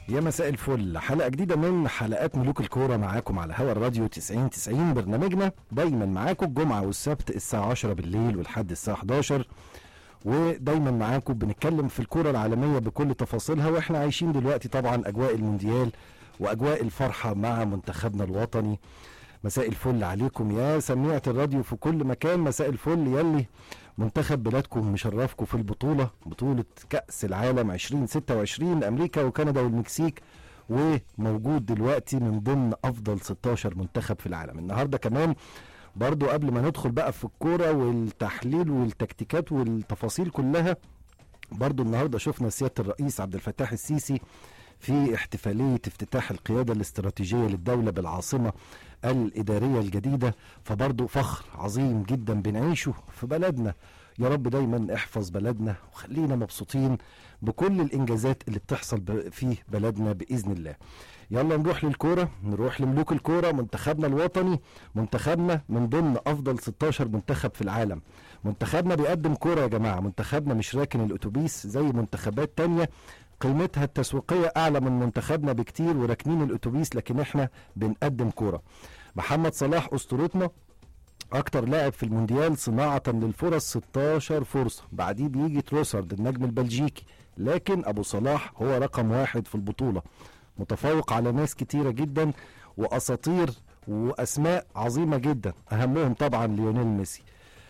يا مساء الفل حلقة جديدة من حلقات ملوك الكورة معاكم على هوا الراديو 90 90 برنامجنا دايما معاكم الجمعة والسبت الساعة 10 بالليل ولحد الساعة 11 ودايما معاكم بنتكلم في الكرة العالمية بكل تفاصيلها واحنا عايشين دلوقتي طبعا أجواء المونديال وأجواء الفرحة مع منتخبنا الوطني مساء الفل عليكم يا سميعة الراديو في كل مكان مساء الفل يلي منتخب بلادكم مشرفكم في البطولة بطولة كأس العالم 2026 أمريكا وكندا والمكسيك وموجود دلوقتي من ضمن أفضل 16 منتخب في العالم النهاردة كمان برضو قبل ما ندخل بقى في الكورة والتحليل والتكتيكات والتفاصيل كلها برضو النهاردة شفنا سيادة الرئيس عبد الفتاح السيسي في احتفالية افتتاح القيادة الاستراتيجية للدولة بالعاصمة الإدارية الجديدة فبرضو فخر عظيم جدا بنعيشه في بلدنا يا رب دايما احفظ بلدنا وخلينا مبسوطين بكل الإنجازات اللي بتحصل ب- في بلدنا بإذن الله يلا نروح للكورة نروح لملوك الكورة منتخبنا الوطني منتخبنا من ضمن أفضل 16 منتخب في العالم منتخبنا بيقدم كورة يا جماعة منتخبنا مش راكن الأتوبيس زي منتخبات تانية قيمتها التسويقية أعلى من منتخبنا بكتير وراكنين الأتوبيس لكن احنا بنقدم كورة محمد صلاح أسطورتنا أكتر لاعب في المونديال صناعة للفرص 16 فرصة بعديه بيجي تروسارد النجم البلجيكي لكن أبو صلاح هو رقم واحد في البطولة متفوق على ناس كتيرة جدا وأساطير وأسماء عظيمة جدا أهمهم طبعا ليونيل ميسي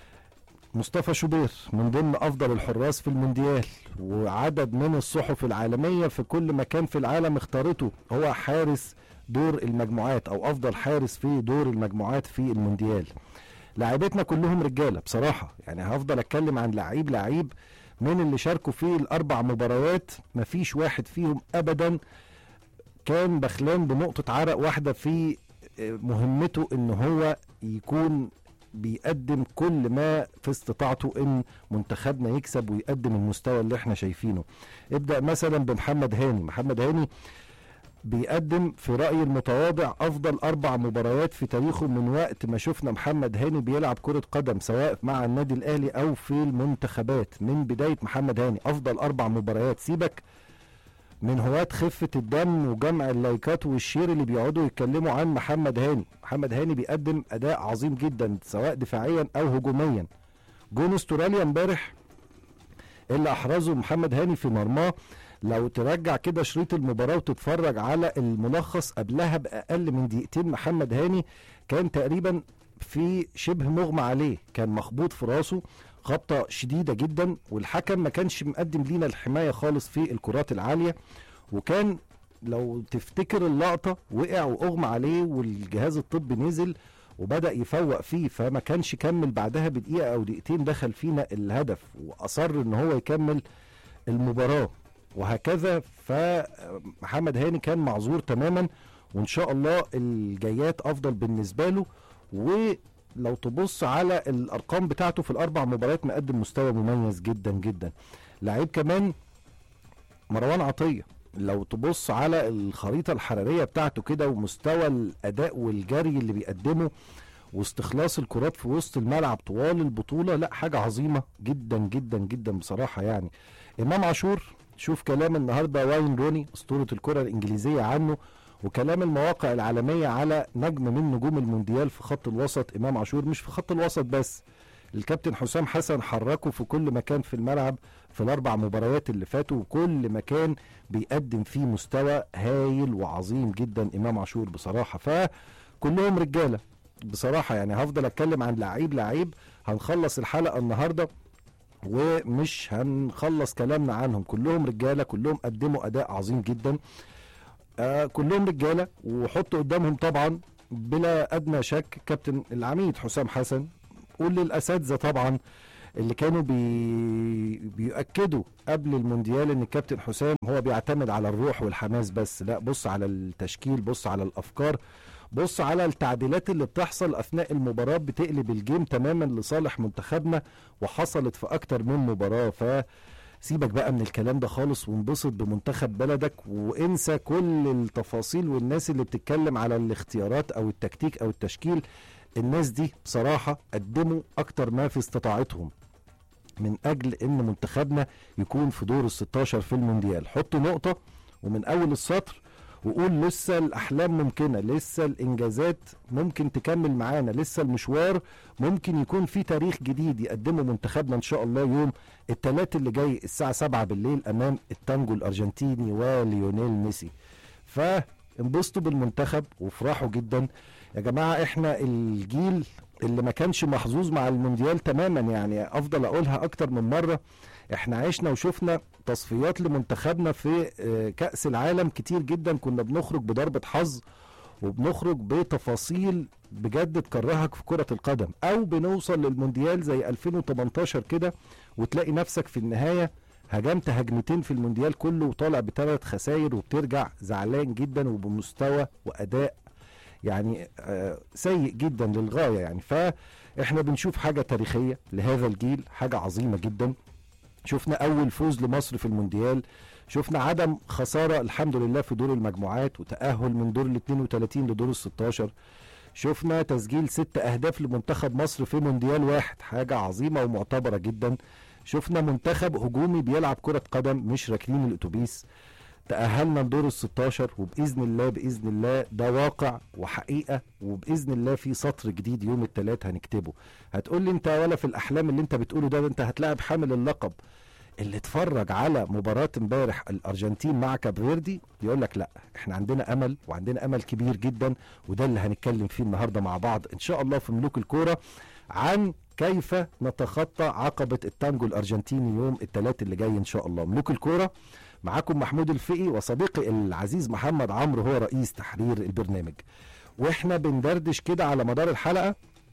مصطفى شوبير من ضمن افضل الحراس في المونديال وعدد من الصحف العالميه في كل مكان في العالم اختارته هو حارس دور المجموعات او افضل حارس في دور المجموعات في المونديال لاعبتنا كلهم رجاله بصراحه يعني هفضل اتكلم عن لعيب لعيب من اللي شاركوا في الاربع مباريات مفيش واحد فيهم ابدا كان بخلان بنقطه عرق واحده في مهمته ان هو يكون بيقدم كل ما في استطاعته ان منتخبنا يكسب ويقدم المستوى اللي احنا شايفينه ابدا مثلا بمحمد هاني محمد هاني بيقدم في رأيي المتواضع أفضل أربع مباريات في تاريخه من وقت ما شفنا محمد هاني بيلعب كرة قدم سواء مع النادي الأهلي أو في المنتخبات من بداية محمد هاني أفضل أربع مباريات سيبك من هواة خفة الدم وجمع اللايكات والشير اللي بيقعدوا يتكلموا عن محمد هاني محمد هاني بيقدم أداء عظيم جدا سواء دفاعيا أو هجوميا جون استراليا امبارح اللي أحرزه محمد هاني في مرماه لو ترجع كده شريط المباراة وتتفرج على الملخص قبلها بأقل من دقيقتين محمد هاني كان تقريبا في شبه مغمى عليه كان مخبوط في راسه خبطة شديدة جدا والحكم ما كانش مقدم لينا الحماية خالص في الكرات العالية وكان لو تفتكر اللقطة وقع وأغمى عليه والجهاز الطبي نزل وبدأ يفوق فيه فما كانش كمل بعدها بدقيقة أو دقيقتين دخل فينا الهدف وأصر إن هو يكمل المباراة وهكذا فمحمد هاني كان معذور تماما وان شاء الله الجايات افضل بالنسبه له ولو تبص على الارقام بتاعته في الاربع مباريات مقدم مستوى مميز جدا جدا لعيب كمان مروان عطيه لو تبص على الخريطه الحراريه بتاعته كده ومستوى الاداء والجري اللي بيقدمه واستخلاص الكرات في وسط الملعب طوال البطوله لا حاجه عظيمه جدا جدا جدا بصراحه يعني امام عاشور شوف كلام النهارده واين روني اسطوره الكره الانجليزيه عنه وكلام المواقع العالميه على نجم من نجوم المونديال في خط الوسط امام عاشور مش في خط الوسط بس الكابتن حسام حسن حركه في كل مكان في الملعب في الاربع مباريات اللي فاتوا وكل مكان بيقدم فيه مستوى هايل وعظيم جدا امام عاشور بصراحه فكلهم رجاله بصراحه يعني هفضل اتكلم عن لعيب لعيب هنخلص الحلقه النهارده ومش هنخلص كلامنا عنهم كلهم رجاله كلهم قدموا اداء عظيم جدا آه كلهم رجاله وحط قدامهم طبعا بلا ادنى شك كابتن العميد حسام حسن قول للاساتذه طبعا اللي كانوا بي... بيؤكدوا قبل المونديال ان الكابتن حسام هو بيعتمد على الروح والحماس بس لا بص على التشكيل بص على الافكار بص على التعديلات اللي بتحصل اثناء المباراه بتقلب الجيم تماما لصالح منتخبنا وحصلت في اكتر من مباراه ف سيبك بقى من الكلام ده خالص وانبسط بمنتخب بلدك وانسى كل التفاصيل والناس اللي بتتكلم على الاختيارات او التكتيك او التشكيل الناس دي بصراحة قدموا اكتر ما في استطاعتهم من اجل ان منتخبنا يكون في دور ال 16 في المونديال حط نقطة ومن اول السطر وقول لسه الاحلام ممكنه لسه الانجازات ممكن تكمل معانا لسه المشوار ممكن يكون في تاريخ جديد يقدمه منتخبنا ان شاء الله يوم الثلاث اللي جاي الساعه 7 بالليل امام التانجو الارجنتيني وليونيل ميسي فانبسطوا بالمنتخب وافرحوا جدا يا جماعه احنا الجيل اللي ما كانش محظوظ مع المونديال تماما يعني افضل اقولها اكتر من مره احنا عشنا وشفنا تصفيات لمنتخبنا في آه، كأس العالم كتير جدا كنا بنخرج بضربة حظ وبنخرج بتفاصيل بجد تكرهك في كرة القدم او بنوصل للمونديال زي 2018 كده وتلاقي نفسك في النهاية هجمت هجمتين في المونديال كله وطالع بثلاث خسائر وبترجع زعلان جدا وبمستوى واداء يعني آه، سيء جدا للغايه يعني فاحنا بنشوف حاجه تاريخيه لهذا الجيل حاجه عظيمه جدا شفنا اول فوز لمصر في المونديال شفنا عدم خساره الحمد لله في دور المجموعات وتاهل من دور ال 32 لدور ال 16 شفنا تسجيل ست اهداف لمنتخب مصر في مونديال واحد حاجه عظيمه ومعتبره جدا شفنا منتخب هجومي بيلعب كره قدم مش راكنين الاتوبيس تأهلنا لدور ال 16 وبإذن الله بإذن الله ده واقع وحقيقة وبإذن الله في سطر جديد يوم الثلاث هنكتبه هتقول لي انت ولا في الأحلام اللي انت بتقوله ده, ده انت هتلاعب حامل اللقب اللي اتفرج على مباراة امبارح الأرجنتين مع كاب فيردي يقول لك لا احنا عندنا أمل وعندنا أمل كبير جدا وده اللي هنتكلم فيه النهاردة مع بعض إن شاء الله في ملوك الكورة عن كيف نتخطى عقبة التانجو الأرجنتيني يوم الثلاث اللي جاي إن شاء الله ملوك الكورة معاكم محمود الفقي وصديقي العزيز محمد عمرو هو رئيس تحرير البرنامج واحنا بندردش كده على مدار الحلقه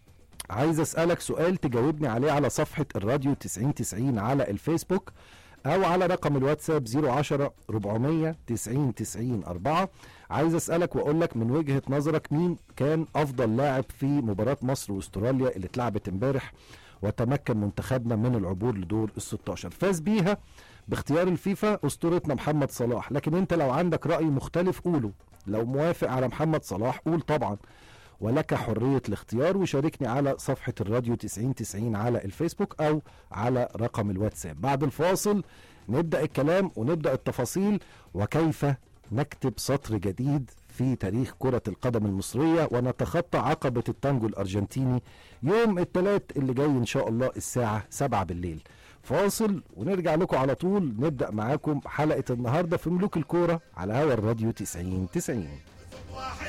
عايز اسالك سؤال تجاوبني عليه على صفحه الراديو 9090 على الفيسبوك او على رقم الواتساب 010 400 90 90 4 عايز اسالك واقول لك من وجهه نظرك مين كان افضل لاعب في مباراه مصر واستراليا اللي اتلعبت امبارح وتمكن منتخبنا من العبور لدور ال 16 فاز بيها باختيار الفيفا اسطورتنا محمد صلاح لكن انت لو عندك راي مختلف قوله لو موافق على محمد صلاح قول طبعا ولك حرية الاختيار وشاركني على صفحة الراديو 9090 على الفيسبوك أو على رقم الواتساب بعد الفاصل نبدأ الكلام ونبدأ التفاصيل وكيف نكتب سطر جديد في تاريخ كرة القدم المصرية ونتخطى عقبة التانجو الأرجنتيني يوم الثلاث اللي جاي إن شاء الله الساعة 7 بالليل فاصل ونرجع لكم على طول نبدأ معاكم حلقة النهاردة في ملوك الكورة على هوا الراديو 90 90